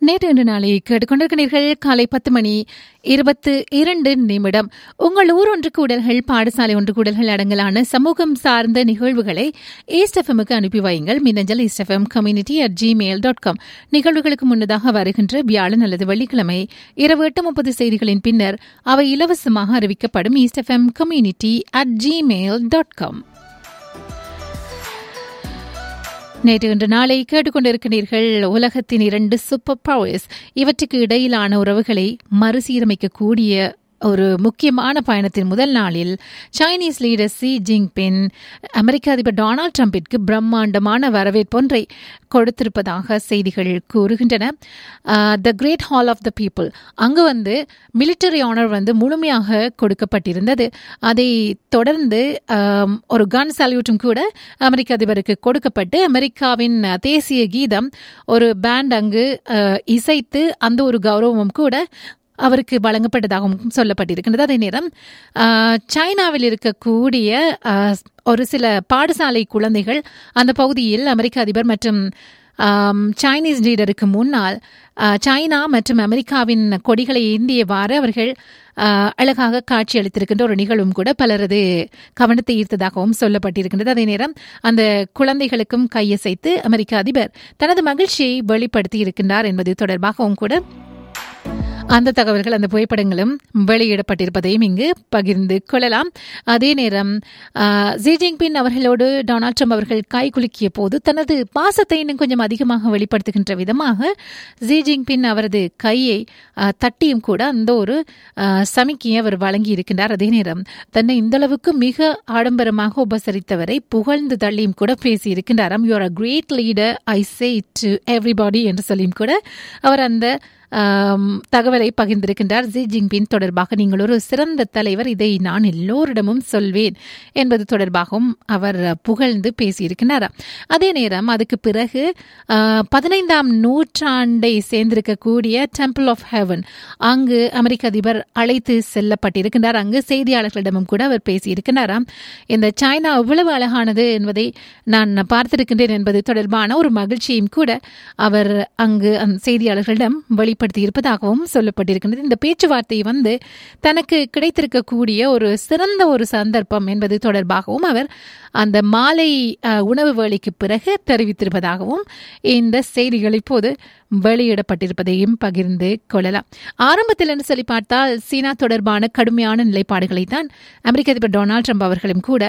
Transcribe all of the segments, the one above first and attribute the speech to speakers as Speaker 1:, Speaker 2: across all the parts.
Speaker 1: நேற்று இன்று நாளை கேட்டுக்கொண்டிருக்கிறீர்கள் காலை பத்து மணி இருபத்து இரண்டு நிமிடம் உங்கள் ஊர் ஒன்று கூடல்கள் பாடசாலை ஒன்று கூடல்கள் அடங்கலான சமூகம் சார்ந்த நிகழ்வுகளை ஈஸ்ட் எஃப்எம்முக்கு அனுப்பி வையுங்கள் மின்னஞ்சல் east F M community at Gmail dot com நிகழ்வுகளுக்கு முன்னதாக வருகின்ற வியாழன் அல்லது வெள்ளிக்கிழமை இரவு எட்டு முப்பது செய்திகளின் பின்னர் அவை இலவசமாக அறிவிக்கப்படும் east F M community at Gmail dot com நேற்று இன்று நாளை கேட்டுக்கொண்டிருக்கிறீர்கள் உலகத்தின் இரண்டு சூப்பர் பவர்ஸ் இவற்றுக்கு இடையிலான உறவுகளை மறுசீரமைக்கக்கூடிய ஒரு முக்கியமான பயணத்தின் முதல் நாளில் சைனீஸ் லீடர் சி ஜிங்பின் அமெரிக்க அதிபர் டொனால்டு ட்ரம்பிற்கு பிரம்மாண்டமான வரவேற்பொன்றை கொடுத்திருப்பதாக செய்திகள் கூறுகின்றன the great hall of the people அங்கு வந்து மிலிட்டரி ஆனர் வந்து முழுமையாக கொடுக்கப்பட்டிருந்தது அதை தொடர்ந்து ஒரு கன் சல்யூட்டும் கூட அமெரிக்க அதிபருக்கு கொடுக்கப்பட்டு அமெரிக்காவின் தேசிய கீதம் ஒரு பேண்ட் அங்கு இசைத்து அந்த ஒரு கௌரவமும் கூட அவருக்கு வழங்கப்பட்டதாகவும் சொல்லப்பட்டிருக்கின்றது அதே நேரம் சைனாவில் இருக்கக்கூடிய ஒரு சில பாடசாலை குழந்தைகள் அந்த பகுதியில் அமெரிக்க அதிபர் மற்றும் சைனீஸ் லீடருக்கு முன்னால் சைனா மற்றும் அமெரிக்காவின் கொடிகளை ஏந்தியவாறு அவர்கள் அழகாக காட்சி அளித்திருக்கின்ற ஒரு நிகழ்வும் கூட பலரது கவனத்தை ஈர்த்ததாகவும் சொல்லப்பட்டிருக்கின்றது அதே நேரம் அந்த குழந்தைகளுக்கும் கையசைத்து அமெரிக்க அதிபர் தனது மகிழ்ச்சியை வெளிப்படுத்தி இருக்கின்றார் என்பது தொடர்பாகவும் கூட அந்த தகவல்கள் அந்த புகைப்படங்களும் வெளியிடப்பட்டிருப்பதையும் இங்கு பகிர்ந்து கொள்ளலாம் அதே நேரம் ஜி ஜின்பின் அவர்களோடு டொனால்ட் ட்ரம்ப் அவர்கள் கை குலுக்கிய போது தனது பாசத்தை இன்னும் கொஞ்சம் அதிகமாக வெளிப்படுத்துகின்ற விதமாக ஜி ஜின்பின் அவரது கையை தட்டியும் கூட அந்த ஒரு சமிக்கையை அவர் வழங்கி இருக்கின்றார் அதே நேரம் தன்னை இந்த அளவுக்கு மிக ஆடம்பரமாக உபசரித்தவரை புகழ்ந்து தள்ளியும் கூட பேசி இருக்கின்றாராம் you are a great leader I say to everybody என்று சொல்லியும் கூட அவர் அந்த தகவலை பகிர்ந்திருக்கின்றார் ஜி ஜின்பின் தொடர்பாக நீங்கள் ஒரு சிறந்த தலைவர் இதை நான் எல்லோரிடமும் சொல்வேன் என்பது தொடர்பாகவும் அவர் புகழ்ந்து பேசியிருக்கிறார் அதே நேரம் அதுக்கு பிறகு பதினைந்தாம் நூற்றாண்டை சேர்ந்திருக்கக்கூடிய டெம்பிள் ஆஃப் ஹெவன் அங்கு அமெரிக்க அதிபர் அழைத்து செல்லப்பட்டிருக்கின்றார் அங்கு செய்தியாளர்களிடமும் கூட அவர் பேசியிருக்கிறாராம் இந்த சைனா எவ்வளவு அழகானது என்பதை நான் பார்த்திருக்கின்றேன் என்பது தொடர்பான ஒரு மகிழ்ச்சியும் கூட அவர் அங்கு செய்தியாளர்களிடம் வெளிப்படுத்தி இருப்பதாகவும் சொல்லப்பட்டிருக்கின்றது இந்த பேச்சுவார்த்தை வந்து தனக்கு கிடைத்திருக்கக்கூடிய ஒரு சிறந்த ஒரு சந்தர்ப்பம் என்பது தொடர்பாகவும் அவர் அந்த மாலை உணவு வேலைக்கு பிறகு தெரிவித்திருப்பதாகவும் இந்த செய்திகள் இப்போது வெளியிடப்பட்டிருப்பதையும் பகிர்ந்து கொள்ளலாம் ஆரம்பத்தில் என்று சொல்லி பார்த்தால் சீனா தொடர்பான கடுமையான நிலைப்பாடுகளை தான் அமெரிக்க அதிபர் டொனால்டு ட்ரம்ப் அவர்களும் கூட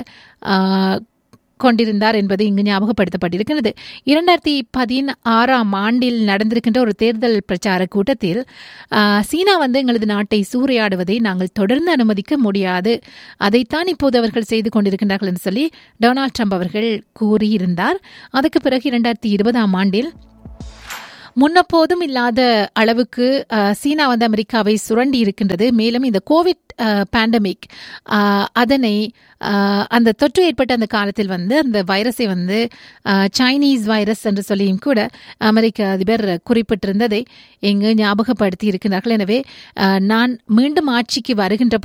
Speaker 1: கொண்டிருந்தார் என்பது இங்கு ஞாபகப்படுத்தப்பட்டிருக்கிறது இரண்டாயிரத்தி பதினாறாம் ஆண்டில் நடந்திருக்கின்ற ஒரு தேர்தல் பிரச்சார கூட்டத்தில் சீனா வந்து எங்களது நாட்டை சூறையாடுவதை நாங்கள் தொடர்ந்து அனுமதிக்க முடியாது அதைத்தான் இப்போது அவர்கள் செய்து கொண்டிருக்கின்றார்கள் என்று சொல்லி டொனால்ட் ட்ரம்ப் அவர்கள் கூறியிருந்தார் அதுக்கு பிறகு இரண்டாயிரத்தி இருபதாம் ஆண்டில் முன்னப்போதும் இல்லாத அளவுக்கு சீனா வந்து அமெரிக்காவை சுரண்டி இருக்கின்றது மேலும் இந்த கோவிட் பேண்டமிக் அதனை அந்த தொற்று ஏற்பட்ட அந்த காலத்தில் வந்து அந்த வைரஸை வந்து சைனீஸ் வைரஸ் என்று சொல்லியும் கூட அமெரிக்க அதிபர் குறிப்பிட்டிருந்ததை இங்கு ஞாபகப்படுத்தி இருக்கிறார்கள் எனவே நான் மீண்டும் ஆட்சிக்கு வருகின்ற